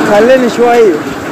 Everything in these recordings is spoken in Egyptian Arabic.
خليني شوية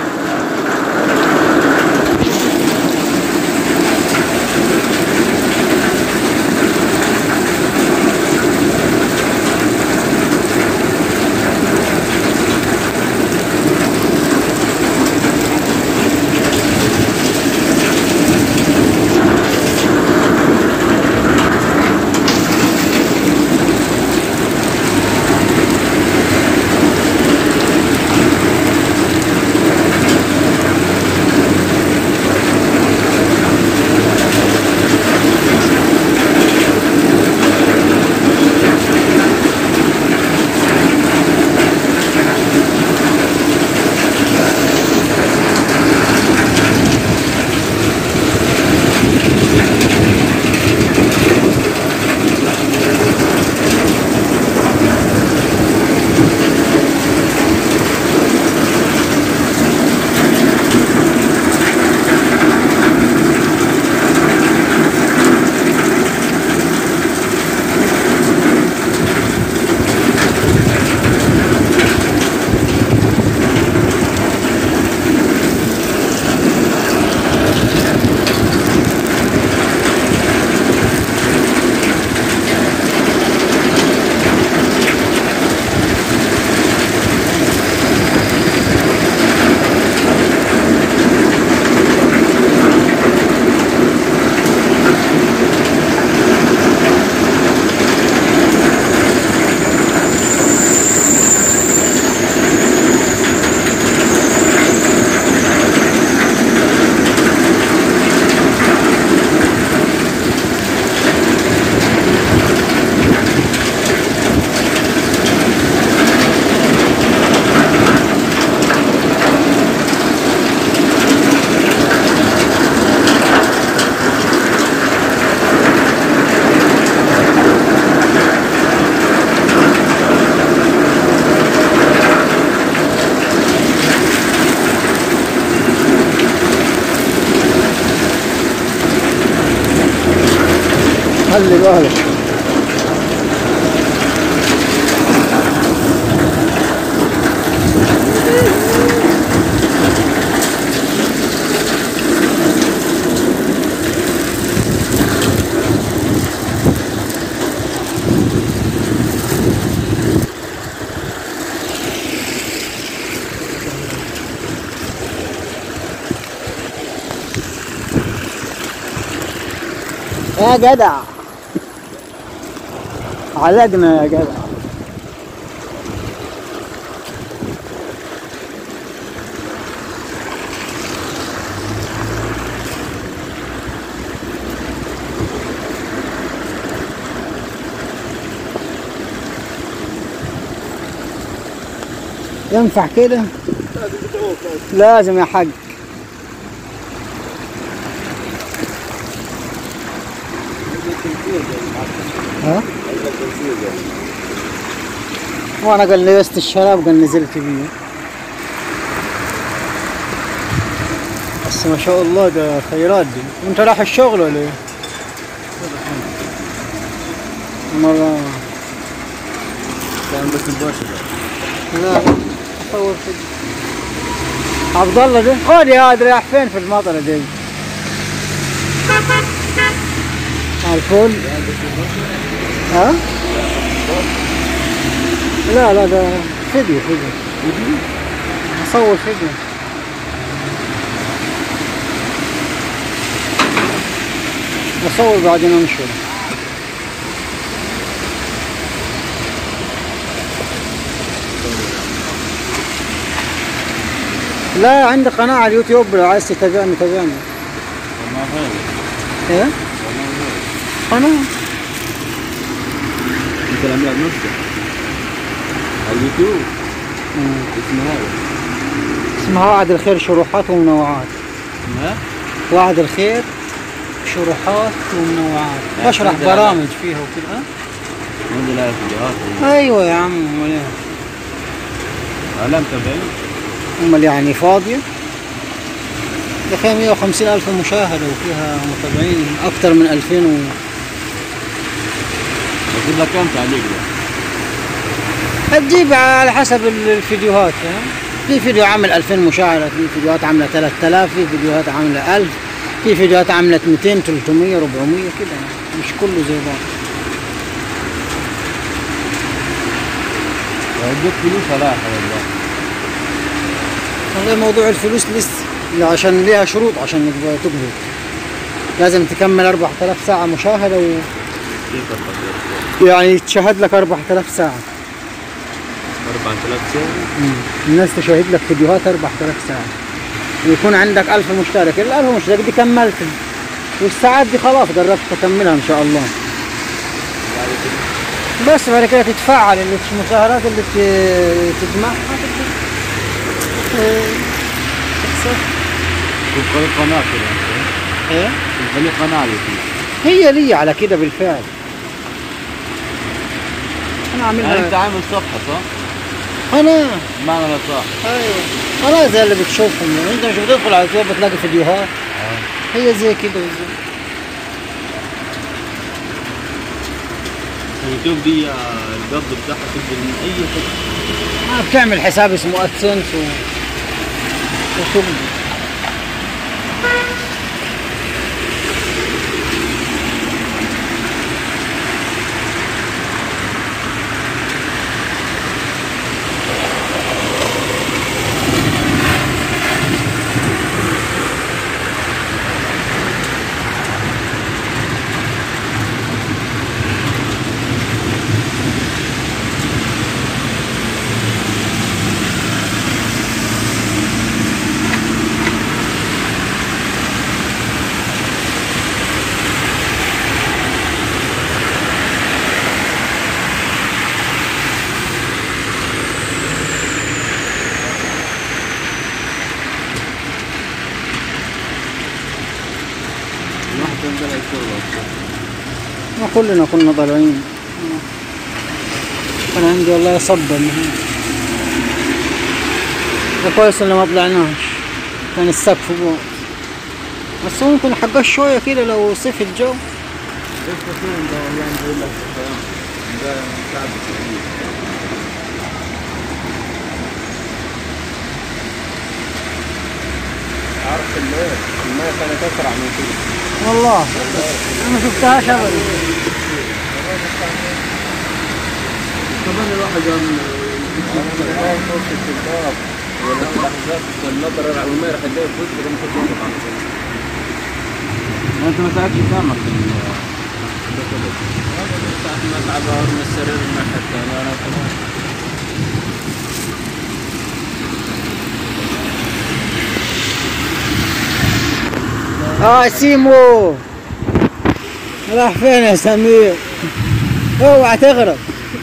خلي بالك يا جدع علقنا يا جدع ينفع كده لازم يا حاج ها وانا قال لبست الشراب قال نزلت بيه بس ما شاء الله ده خيرات دي وانت رايح الشغل ولا ايه؟ مرة كان بس مباشر لا اصور فيديو عبد الله ده خد يا هاد رايح فين في المطره دي؟ على الفول ها؟ لا لا ده فيديو فيديو اصور فيديو اصور بعدين انشر لا عندي قناة على اليوتيوب لو عايز تتابعني تابعني ما هذا ايه قناة انت العملاق نفسه على اليوتيوب مم. اسمه هذا اسمها وعد الخير شروحات ومنوعات اسمها وعد الخير شروحات ومنوعات يعني بشرح هذا- برامج فيها وكذا منذ لا فيديوهات ايوه يا عم امال إيه؟ علام تبعين امال يعني فاضية ده فيها 150 ألف مشاهدة وفيها متابعين أكثر من 2000 و... بجيب لك كم تعليق ده هتجيب على حسب ال- الفيديوهات فاهم في فيديو عامل 2000 مشاهدة في فيديوهات عاملة 3000 في فيديوهات عاملة 1000 في فيديوهات عاملة 200 300 400 كده مش كله زي بعض اديك فلوس ولا يا والله والله موضوع الفلوس لسه لا، عشان ليها شروط عشان يبقى تقبض لازم تكمل 4000 ساعة مشاهدة و... كيف الفقير؟ يعني تشاهد لك 4000 ساعة 4000 سنة مم. الناس تشاهد لك فيديوهات 4000 ساعة ويكون عندك 1000 مشترك ال 1000 مشترك دي كملت والساعات دي خلاص قربت تكملها ان شاء الله بعد كده بس بعد كده تتفعل اللي المشاهدات اللي ت- تجمعها تبدأ تكسب تبقى لك قناة كده ايه تبقى لك قناة على اليوتيوب هي لي على كده بالفعل انا يعني انت عاملها عامل صفحة صح؟ انا بمعنى لا صح ايوه انا زي اللي بتشوفهم انت مش بتدخل على اليوتيوب بتلاقي فيديوهات هي زي كده بالظبط اليوتيوب دي القبض بتاعها تقدر من اي حته ما بتعمل حساب اسمه ادسنس و... وشغل الواحد كان بلا يشتغل اصلا ما كلنا كنا طالعين كان عندي والله صبر النهاية ده كويس اللي ما طلعناش كان السقف فوق بس هو ممكن حقه شوية كده لو صيف الجو ايش فين ده والله نقول لك ده مساعد كبير عارف الماء الماء كانت اسرع من كده والله أنا ما شفتهاش أبدا كمان الواحد قام فرصة الباب ولحظات النظر على الماء راح تلاقي في وشك لما تكون انت ما ساعدش سامك ساعة ما تعب من السرير ما حتى انا انا كمان اه سيمو راح فين يا سمير اوعى تغرق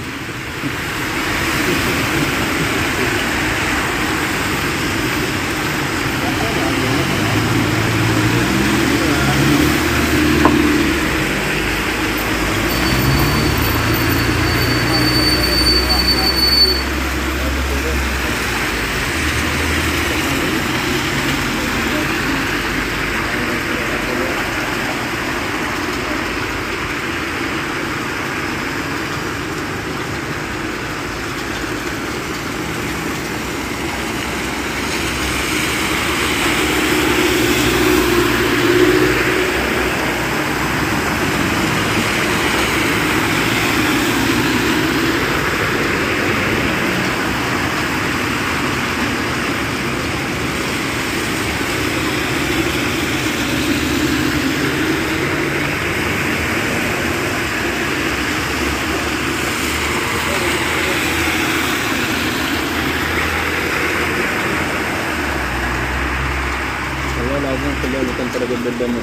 والله العظيم كل يوم كنت رجل بالدم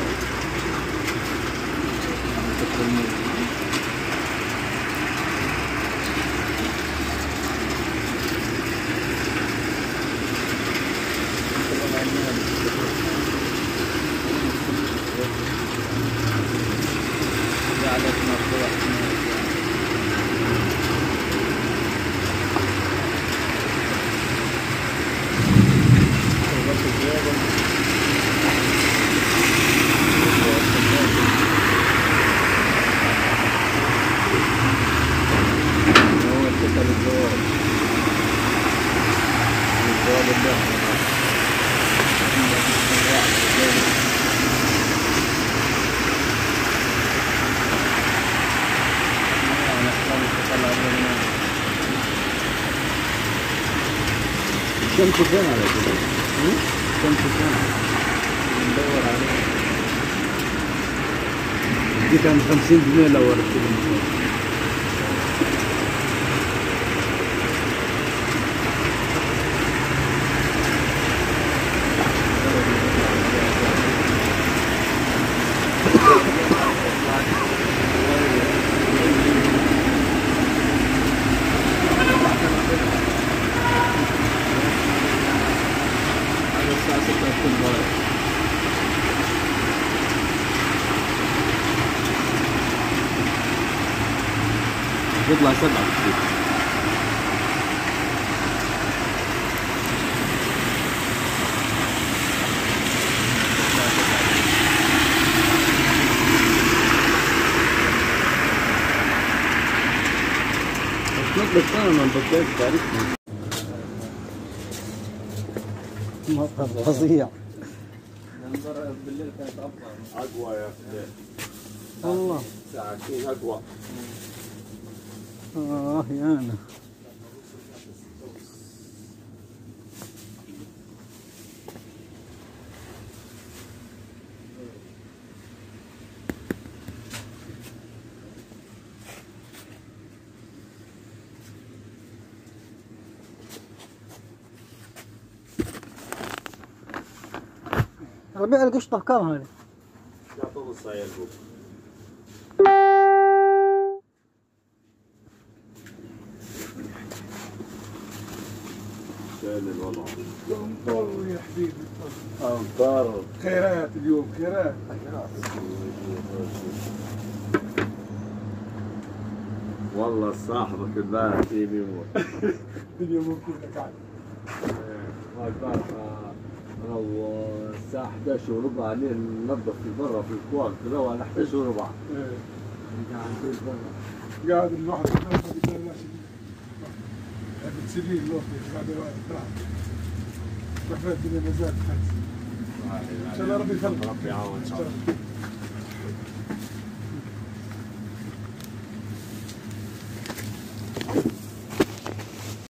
الشمس فين على كده؟ الشمس فين؟ ندور عليه دي كان 50 جنيه لو ورثت لي على الساعة 6 تكون ضايع يطلع سبعة كتير بس انا ما بطلت تعرفني مطر فظيع ننظر بالليل كانت أفضل اقوى يا اخي الله ساعتين اقوى اه يا انا ربيع القشطة بكم هذه؟ يعطوه نص عيال بوك شايل الوضع انطر يا حبيبي امطار خيرات اليوم خيرات والله صاحبك البارح في بيموت اليوم ممكن لك عاد البارح انا والساعة 11 وربع عليه ننظف في برا في الكوار كده على 11 وربع إيه. قاعد في برا قاعد الواحد يتنفس قدام ناس بتسلين لوحدي قاعد واقف تحت رفعت الدنيا مزاج ان شاء الله ربي يفرج ربي يعاون ان شاء الله